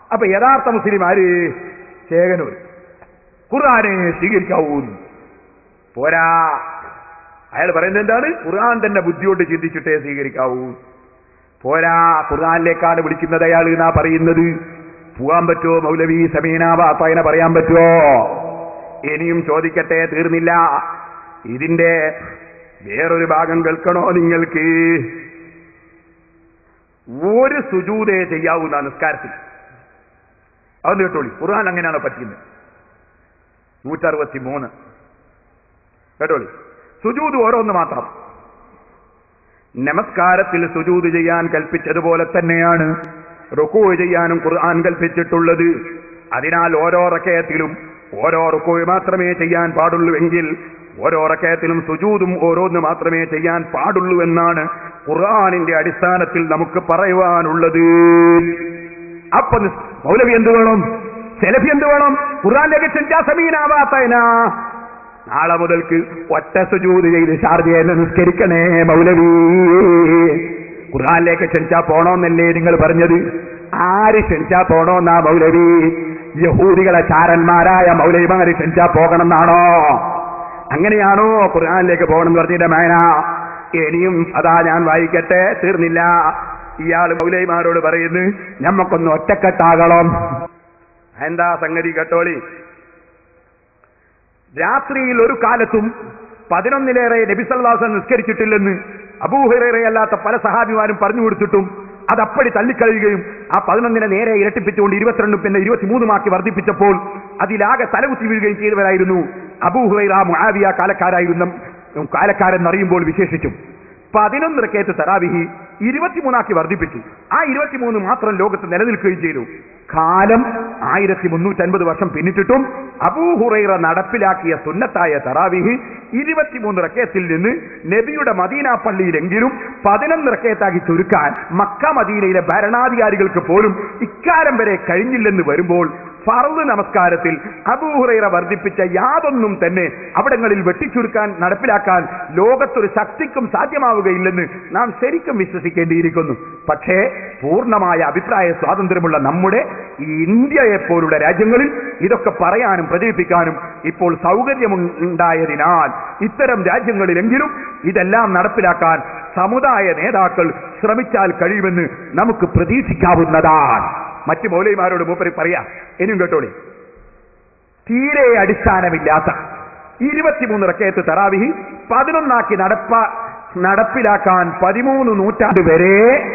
അപ്പൊ യഥാർത്ഥ മുസ്ലിം ആര് ചേകനൂർ ഖുർആനെ സ്വീകരിക്കാവൂ പോരാ അയാൾ പറയുന്നത് എന്താണ് ഖുർആൻ തന്നെ ബുദ്ധിയോട്ട് ചിന്തിച്ചിട്ടേ സ്വീകരിക്കാവൂ പോരാ ഖുർആനിലേക്കാണ് വിളിക്കുന്നത് അയാൾ എന്നാ പറയുന്നത് പോവാൻ പറ്റുമോ മൗലവി സമീന ബാത്തായനെ പറയാൻ പറ്റുമോ ഇനിയും ചോദിക്കട്ടെ തീർന്നില്ല ഇതിന്റെ വേറൊരു ഭാഗം കേൾക്കണോ നിങ്ങൾക്ക് ഒരു സുജൂതേ ചെയ്യാവുന്ന നിസ്കാരത്തിൽ അതൊന്ന് കേട്ടോളി ഖുർആൻ അങ്ങനെയാണോ പറ്റുന്നത് നൂറ്ററുപത്തി മൂന്ന് കേട്ടോളി സുജൂത് ഓരോന്ന് മാത്രം നമസ്കാരത്തിൽ സുജൂത് ചെയ്യാൻ കൽപ്പിച്ചതുപോലെ തന്നെയാണ് റുക്കു ചെയ്യാനും ഖുർആൻ കൽപ്പിച്ചിട്ടുള്ളത് അതിനാൽ ഓരോ റക്കയത്തിലും ഓരോ റുക്കു മാത്രമേ ചെയ്യാൻ പാടുള്ളൂ എങ്കിൽ ഓരോ റക്കയത്തിലും സുജൂതും ഓരോന്ന് മാത്രമേ ചെയ്യാൻ പാടുള്ളൂ എന്നാണ് ഖുർആനിന്റെ അടിസ്ഥാനത്തിൽ നമുക്ക് പറയുവാനുള്ളത് അപ്പൊ നിസ്- മൗലവി എന്ത് വേണം സെലഫി എന്ത് വേണം ഖുർആനിലേക്ക് ക്ഷണിച്ചാ സമീനാവാത്തതിനാ നാളെ മുതൽക്ക് ഒറ്റ സുജൂത് ചെയ്ത് ഷാർജയെ നിസ്കരിക്കണേ മൗലവി ഖുർആനിലേക്ക് ക്ഷണിച്ചാ പോണോന്നല്ലേ നിങ്ങൾ പറഞ്ഞത് ആര് ക്ഷണിച്ചാ പോണോന്നാ മൗലവി യഹൂദികളെ ചാരന്മാരായ മൗലവിമാര് ക്ഷണിച്ചാ പോകണമെന്നാണോ അങ്ങനെയാണോ ഖുർആനിലേക്ക് പോകണം എന്ന് പറഞ്ഞിട്ട് മേന ഇനിയും അതാ ഞാൻ വായിക്കട്ടെ തീർന്നില്ല ഇയാൾ മൗലൈമാരോട് പറയുന്നു ഞമ്മക്കൊന്ന് ഒറ്റക്കെട്ടാകണം എന്താ സംഗതി കേട്ടോളി രാത്രിയിൽ ഒരു കാലത്തും പതിനൊന്നിലേറെ നബിസല്ലാസൻ നിസ്കരിച്ചിട്ടില്ലെന്ന് അബൂഹറയല്ലാത്ത പല സഹാബിമാരും പറഞ്ഞു കൊടുത്തിട്ടും അത് അപ്പടി തള്ളിക്കളയുകയും ആ പതിനൊന്നിനെ നേരെ ഇരട്ടിപ്പിച്ചുകൊണ്ട് ഇരുപത്തിരണ്ടും പിന്നെ ഇരുപത്തിമൂന്നുമാക്കി വർദ്ധിപ്പിച്ചപ്പോൾ അതിലാകെ തലകുത്തി വീഴുകയും ചെയ്തവരായിരുന്നു അബൂഹുറൈറ മുആവിയ കാലക്കാരായിരുന്ന കാലക്കാരെന്ന് അറിയുമ്പോൾ വിശേഷിച്ചും പതിനൊന്ന് റക്കേത്ത് തറാവിഹി ഇരുപത്തിമൂന്നാക്കി വർദ്ധിപ്പിച്ചു ആ ഇരുപത്തിമൂന്ന് മാത്രം ലോകത്ത് നിലനിൽക്കുകയും ചെയ്തു കാലം ആയിരത്തി മുന്നൂറ്റൻപത് വർഷം പിന്നിട്ടിട്ടും അബൂഹുറൈറ നടപ്പിലാക്കിയ സുന്നത്തായ തറാവിഹി ഇരുപത്തിമൂന്ന് റക്കേത്തിൽ നിന്ന് നബിയുടെ മദീന പള്ളിയിലെങ്കിലും പതിനൊന്ന് റക്കേത്താക്കി ചുരുക്കാൻ മക്ക മദീനയിലെ ഭരണാധികാരികൾക്ക് പോലും ഇക്കാലം വരെ കഴിഞ്ഞില്ലെന്ന് വരുമ്പോൾ ഫറവ് നമസ്കാരത്തിൽ അബൂഹുറൈറ വർദ്ധിപ്പിച്ച യാതൊന്നും തന്നെ അവിടങ്ങളിൽ വെട്ടിച്ചുരുക്കാൻ നടപ്പിലാക്കാൻ ലോകത്തൊരു ശക്തിക്കും സാധ്യമാവുകയില്ലെന്ന് നാം ശരിക്കും വിശ്വസിക്കേണ്ടിയിരിക്കുന്നു പക്ഷേ പൂർണ്ണമായ അഭിപ്രായ സ്വാതന്ത്ര്യമുള്ള നമ്മുടെ ഈ ഇന്ത്യയെ പോലുള്ള രാജ്യങ്ങളിൽ ഇതൊക്കെ പറയാനും പ്രചരിപ്പിക്കാനും ഇപ്പോൾ സൗകര്യമുണ്ടായതിനാൽ ഇത്തരം രാജ്യങ്ങളിലെങ്കിലും ഇതെല്ലാം നടപ്പിലാക്കാൻ സമുദായ നേതാക്കൾ ശ്രമിച്ചാൽ കഴിയുമെന്ന് നമുക്ക് പ്രതീക്ഷിക്കാവുന്നതാണ് മറ്റ് മൗലൈമാരോട് മൂപ്പര് പറയാ ഇനിയും കേട്ടോളി തീരെ അടിസ്ഥാനമില്ലാത്ത ഇരുപത്തിമൂന്ന് റക്കയത്ത് തറാവിഹി പതിനൊന്നാക്കി നടപ്പ നടപ്പിലാക്കാൻ പതിമൂന്ന് നൂറ്റാണ്ട് വരെ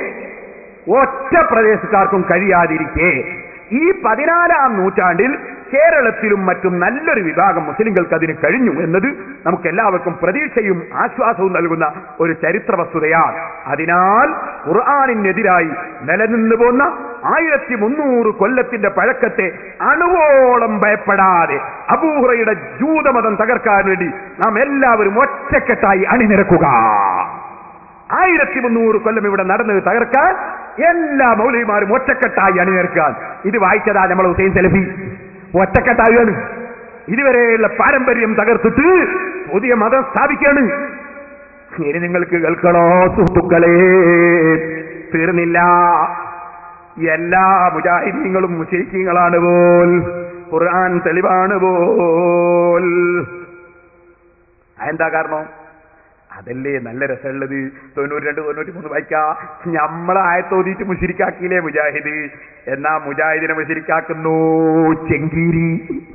ഒറ്റ പ്രദേശക്കാർക്കും കഴിയാതിരിക്കെ ഈ പതിനാലാം നൂറ്റാണ്ടിൽ കേരളത്തിലും മറ്റും നല്ലൊരു വിഭാഗം മുസ്ലിങ്ങൾക്ക് അതിന് കഴിഞ്ഞു എന്നത് നമുക്ക് എല്ലാവർക്കും പ്രതീക്ഷയും ആശ്വാസവും നൽകുന്ന ഒരു ചരിത്ര വസ്തുതയാണ് അതിനാൽ ഖുർആാനിനെതിരായി നിലനിന്നു പോന്ന ആയിരത്തി മുന്നൂറ് കൊല്ലത്തിന്റെ പഴക്കത്തെ അണുവോളം ഭയപ്പെടാതെ അബൂഹുറയുടെ ജൂതമതം തകർക്കാൻ വേണ്ടി നാം എല്ലാവരും ഒറ്റക്കെട്ടായി അണിനിരക്കുക ആയിരത്തി മുന്നൂറ് കൊല്ലം ഇവിടെ നടന്നത് തകർക്കാൻ എല്ലാ മൗലവിമാരും ഒറ്റക്കെട്ടായി അണിനിരക്കാൻ ഇത് വായിച്ചതാ നമ്മൾ ഹുസൈൻ സെലഫി ഒറ്റക്കെട്ടായാണ് ഇതുവരെയുള്ള പാരമ്പര്യം തകർത്തിട്ട് പുതിയ മതം സ്ഥാപിക്കാണ് ഇനി നിങ്ങൾക്ക് കേൾക്കണോ സുഹൃത്തുക്കളെ തീർന്നില്ല എല്ലാ മുജാഹിദീങ്ങളും മുഷരിക്കീങ്ങളാണ് പോൽ ഖുർആൻ തെളിവാണ് പോൽ എന്താ കാരണം അതല്ലേ നല്ല രസമുള്ളത് തൊണ്ണൂറ്റി രണ്ട് തൊണ്ണൂറ്റി മൂന്ന് വായിക്കാ നമ്മളെ ആയത്തോതിയിട്ട് മുഷിരിക്കാക്കിയില്ലേ മുജാഹിദ് എന്നാ മുജാഹിദിനെ മുഷിരിക്കാക്കുന്നു ചെങ്കീരി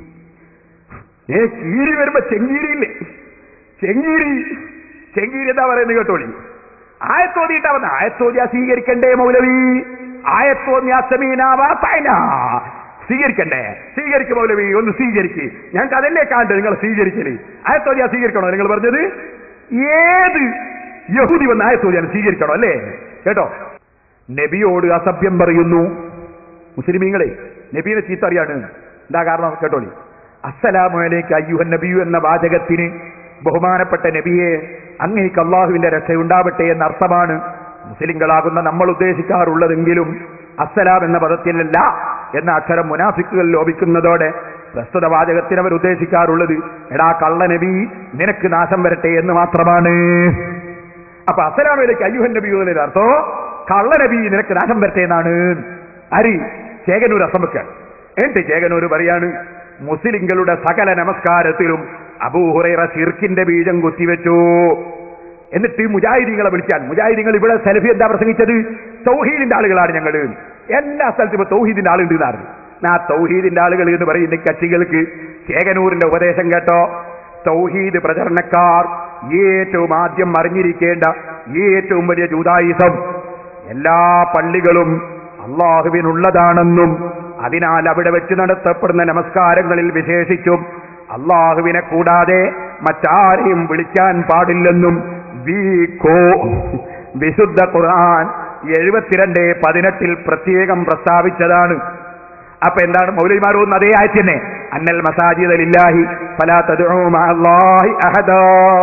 ഏ കീരി വരുമ്പോ ചെങ്കീരി ഇല്ലേ ചെങ്കീരി ചെങ്കീരി എന്താ പറയുന്നത് കേട്ടോളി ആയത്തോതിയിട്ടാ വന്ന ആയത്തോതിയാ സ്വീകരിക്കണ്ടേ മൗലവി ആയത്തോന്യാസമീനാവാത്തന സ്വീകരിക്കണ്ടേ സ്വീകരിക്കും മൗലവി ഒന്ന് സ്വീകരിക്ക് ഞങ്ങൾക്ക് അതല്ലേ കാണ്ട് നിങ്ങൾ സ്വീകരിക്കല് ആയത്തോതിയാ സ്വീകരിക്കണോ നിങ്ങൾ പറഞ്ഞത് ഏത് യഹൂദി വന്ന ആയത്തോതിയാൽ സ്വീകരിക്കണോ അല്ലേ കേട്ടോ നബിയോട് അസഭ്യം പറയുന്നു മുസ്ലിമീങ്ങളെ നബീനെ ചീത്ത അറിയാണ് എന്താ കാരണം കേട്ടോളി അസ്സലാമലേക്ക് അയ്യുഹൻ നബിയു എന്ന വാചകത്തിന് ബഹുമാനപ്പെട്ട നബിയെ അങ്ങേക്ക് അള്ളാഹുവിന്റെ രക്ഷയുണ്ടാവട്ടെ എന്ന അർത്ഥമാണ് മുസ്ലിങ്ങളാകുന്ന നമ്മൾ ഉദ്ദേശിക്കാറുള്ളതെങ്കിലും അസ്സലാം എന്ന പദത്തിലല്ല എന്ന അക്ഷരം മുനാഫിക്കുകൾ ലോപിക്കുന്നതോടെ പ്രസ്തുത വാചകത്തിന് അവർ ഉദ്ദേശിക്കാറുള്ളത് എടാ കള്ള നബി നിനക്ക് നാശം വരട്ടെ എന്ന് മാത്രമാണ് അപ്പൊ അസ്സലാമയിലേക്ക് അയ്യുഹൻ നബി എന്നതിന്റെ അർത്ഥം കള്ള നബി നിനക്ക് നാശം വരട്ടെ എന്നാണ് അരി ചേകനൂർ അസംബക്കാണ് എന്നിട്ട് ചേകനൂർ പറയാണ് മുസ്ലിങ്ങളുടെ സകല നമസ്കാരത്തിലും അബൂഹുറൈറ സിർക്കിന്റെ ബീജം കുത്തിവെച്ചു എന്നിട്ട് മുജാഹിദീങ്ങളെ വിളിച്ചാൽ മുജാഹിദീങ്ങൾ ഇവിടെ സെൽഫി എന്താ പ്രസംഗിച്ചത് തൗഹീദിന്റെ ആളുകളാണ് ഞങ്ങൾ എല്ലാ സ്ഥലത്തും ഇപ്പൊ തൗഹീദിന്റെ ആളുണ്ട് എന്നാണ് ആ തൗഹീദിന്റെ ആളുകൾ എന്ന് പറയുന്ന കക്ഷികൾക്ക് ചേകനൂരിന്റെ ഉപദേശം കേട്ടോ തൗഹീദ് പ്രചരണക്കാർ ഏറ്റവും ആദ്യം അറിഞ്ഞിരിക്കേണ്ട ഏറ്റവും വലിയ ജൂതായുസം എല്ലാ പള്ളികളും അള്ളാഹുവിനുള്ളതാണെന്നും അതിനാൽ അവിടെ വെച്ച് നടത്തപ്പെടുന്ന നമസ്കാരങ്ങളിൽ വിശേഷിച്ചും അള്ളാഹുവിനെ കൂടാതെ മറ്റാരെയും വിളിക്കാൻ പാടില്ലെന്നും വി കോ വിശുദ്ധ ഖുർആൻ എഴുപത്തിരണ്ട് പതിനെട്ടിൽ പ്രത്യേകം പ്രസ്താവിച്ചതാണ് അപ്പൊ എന്താണ് മൗലൈമാർ ഒന്ന് അതേ ആയത്ത് തന്നെ അന്നൽ മസാജിദ് ലില്ലാഹി ഫലാ തദ്ഉ മഅല്ലാഹി അഹദാ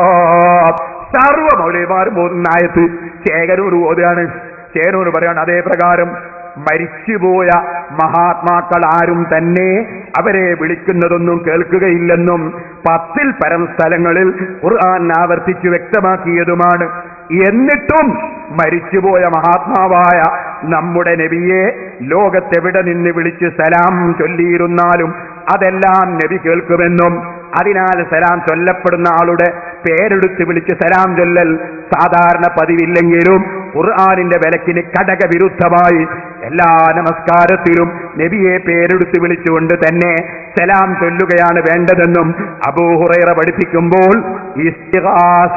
സർവ മൗലൈമാരും ഓതുന്ന ആയത്ത് ചേകനൂർ ഓതുകയാണ് ചേനൂർ പറയാണ് അതേ പ്രകാരം മരിച്ചുപോയ മഹാത്മാക്കൾ ആരും തന്നെ അവരെ വിളിക്കുന്നതൊന്നും കേൾക്കുകയില്ലെന്നും പത്തിൽ പരം സ്ഥലങ്ങളിൽ ഖുർആൻ ആവർത്തിച്ചു വ്യക്തമാക്കിയതുമാണ് എന്നിട്ടും മരിച്ചുപോയ മഹാത്മാവായ നമ്മുടെ നബിയെ ലോകത്തെവിടെ നിന്ന് വിളിച്ച് സലാം ചൊല്ലിയിരുന്നാലും അതെല്ലാം നബി കേൾക്കുമെന്നും അതിനാൽ സലാം ചൊല്ലപ്പെടുന്ന ആളുടെ പേരെടുത്ത് വിളിച്ച് സലാം ചൊല്ലൽ സാധാരണ പതിവില്ലെങ്കിലും ഖുർആാനിന്റെ വിലക്കിന് കടകവിരുദ്ധമായി എല്ലാ നമസ്കാരത്തിലും നബിയെ പേരെടുത്ത് വിളിച്ചുകൊണ്ട് തന്നെ സലാം ചൊല്ലുകയാണ് വേണ്ടതെന്നും അബൂഹുറൈറ പഠിപ്പിക്കുമ്പോൾ ഇസ്തിഗാസ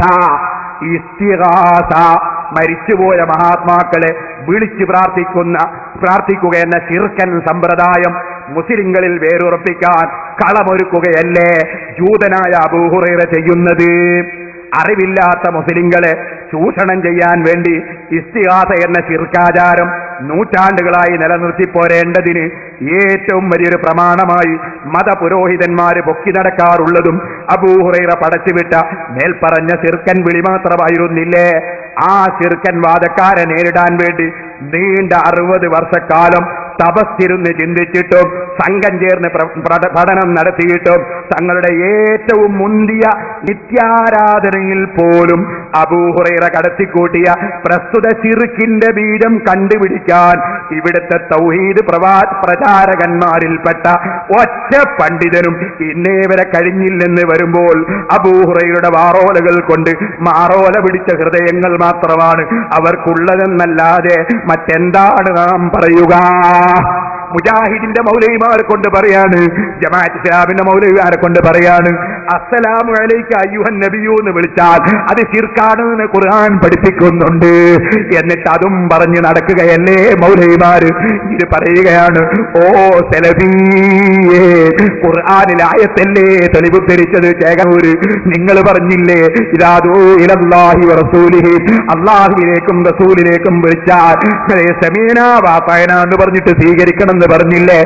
ഇസ്തിഗാസ മരിച്ചുപോയ മഹാത്മാക്കളെ വിളിച്ച് പ്രാർത്ഥിക്കുന്ന പ്രാർത്ഥിക്കുക എന്ന ശിർക്കൻ സമ്പ്രദായം മുസ്ലിങ്ങളിൽ വേരുറപ്പിക്കാൻ കളമൊരുക്കുകയല്ലേ ജൂതനായ അബൂഹുറൈറ ചെയ്യുന്നത് അറിവില്ലാത്ത മുസ്ലിങ്ങളെ ചൂഷണം ചെയ്യാൻ വേണ്ടി ഇസ്തിഹാസ എന്ന ചിർക്കാചാരം നൂറ്റാണ്ടുകളായി നിലനിർത്തി പോരേണ്ടതിന് ഏറ്റവും വലിയൊരു പ്രമാണമായി മതപുരോഹിതന്മാര് പൊക്കി നടക്കാറുള്ളതും അബൂഹുറൈറ പടച്ചുവിട്ട മേൽപ്പറഞ്ഞ ചിർക്കൻ വിളി മാത്രമായിരുന്നില്ലേ ആ ചിർക്കൻ വാദക്കാരെ നേരിടാൻ വേണ്ടി നീണ്ട അറുപത് വർഷക്കാലം തപസ്സിരുന്ന് ചിന്തിച്ചിട്ടും സംഘം ചേർന്ന് പ്ര- പ്രട- പഠനം നടത്തിയിട്ടും തങ്ങളുടെ ഏറ്റവും മുന്തിയ നിത്യാരാധനയിൽ പോലും അബൂഹുറൈറ കടത്തിക്കൂട്ടിയ പ്രസ്തുത ചിറുക്കിന്റെ ബീജം കണ്ടുപിടിക്കാൻ ഇവിടുത്തെ തൗഹീദ് പ്രവാ പ്രചാരകന്മാരിൽപ്പെട്ട ഒറ്റ പണ്ഡിതനും ഇന്നേ വരെ കഴിഞ്ഞില്ലെന്ന് വരുമ്പോൾ അബൂഹുറൈറയുടെ വാറോലകൾ കൊണ്ട് മാറോല പിടിച്ച ഹൃദയങ്ങൾ മാത്രമാണ് അവർക്കുള്ളതെന്നല്ലാതെ മറ്റെന്താണ് നാം പറയുക മുജാഹിദിന്റെ മൗലവിമാരെ കൊണ്ട് പറയാണ് ജമാഅത്ത് ഇസ്ലാമിന്റെ മൗലവിമാരെ കൊണ്ട് പറയാണ് അസ്സലാമു അലൈക അയ്യുഹൻ നബിയു എന്ന് വിളിച്ചാൽ അത് ശിർക്കാണ് എന്ന് ഖുർആൻ പഠിപ്പിക്കുന്നുണ്ട് എന്നിട്ട് അതും പറഞ്ഞ് നടക്കുകയല്ലേ മൗലവിമാര് ഇത് പറയുകയാണ് ഓ സെലബിയേ ഖുർആനിൽ ആയത്തല്ലേ തെളിവുദ്ധരിച്ചത് ചേകൂര് നിങ്ങൾ പറഞ്ഞില്ലേ ഇതാദോ ഇലല്ലാഹി റസൂലിഹി അള്ളാഹിലേക്കും റസൂലിലേക്കും വിളിച്ചാൽ സമീന വാപ്പായന എന്ന് പറഞ്ഞിട്ട് സ്വീകരിക്കണം എന്ന് പറഞ്ഞില്ലേ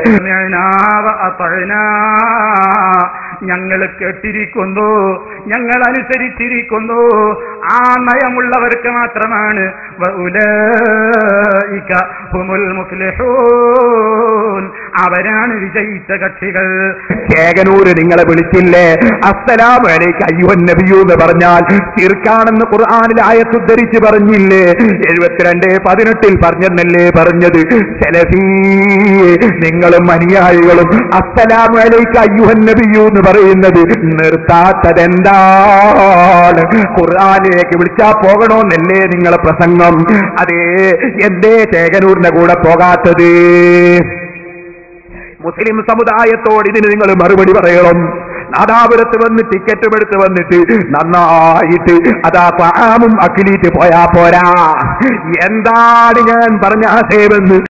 ഞങ്ങൾ കേട്ടിരിക്കുന്നു ഞങ്ങൾ അനുസരിച്ചിരിക്കുന്നു ആ നയമുള്ളവർക്ക് മാത്രമാണ് വഉലൈക ഹുമുൽ മുഫ്ലിഹൂൻ. അവരാണ് വിജയിച്ച കക്ഷികൾ ചേകനൂര് നിങ്ങളെ വിളിച്ചില്ലേ അസ്സലാം അലൈക്ക് അയ്യുവൻ നബിയു എന്ന് പറഞ്ഞാൽ തീർക്കാണെന്ന് ഖുർആാനിൽ ആയത്തുദ്ധരിച്ച് പറഞ്ഞില്ലേ എഴുപത്തിരണ്ട് പതിനെട്ടിൽ പറഞ്ഞെന്നല്ലേ പറഞ്ഞത് സെലഫീ നിങ്ങളും അനുയായികളും അസ്സലാം അലൈക്ക് അയ്യുഹൻ നബിയു എന്ന് പറയുന്നത് നിർത്താത്തതെന്താണ് ഖുർആാനിലേക്ക് വിളിച്ചാ പോകണോന്നല്ലേ നിങ്ങളെ പ്രസംഗം അതേ എന്തേ ചേകനൂരിന്റെ കൂടെ പോകാത്തത് മുസ്ലിം സമുദായത്തോട് ഇതിന് നിങ്ങൾ മറുപടി പറയണം നാദാപുരത്ത് വന്ന് ടിക്കറ്റും എടുത്ത് വന്നിട്ട് നന്നായിട്ട് അതാ പാമും അക്കിലീറ്റ് പോയാ പോരാ എന്താണ് ഞാൻ പറഞ്ഞ ആശയമെന്ന്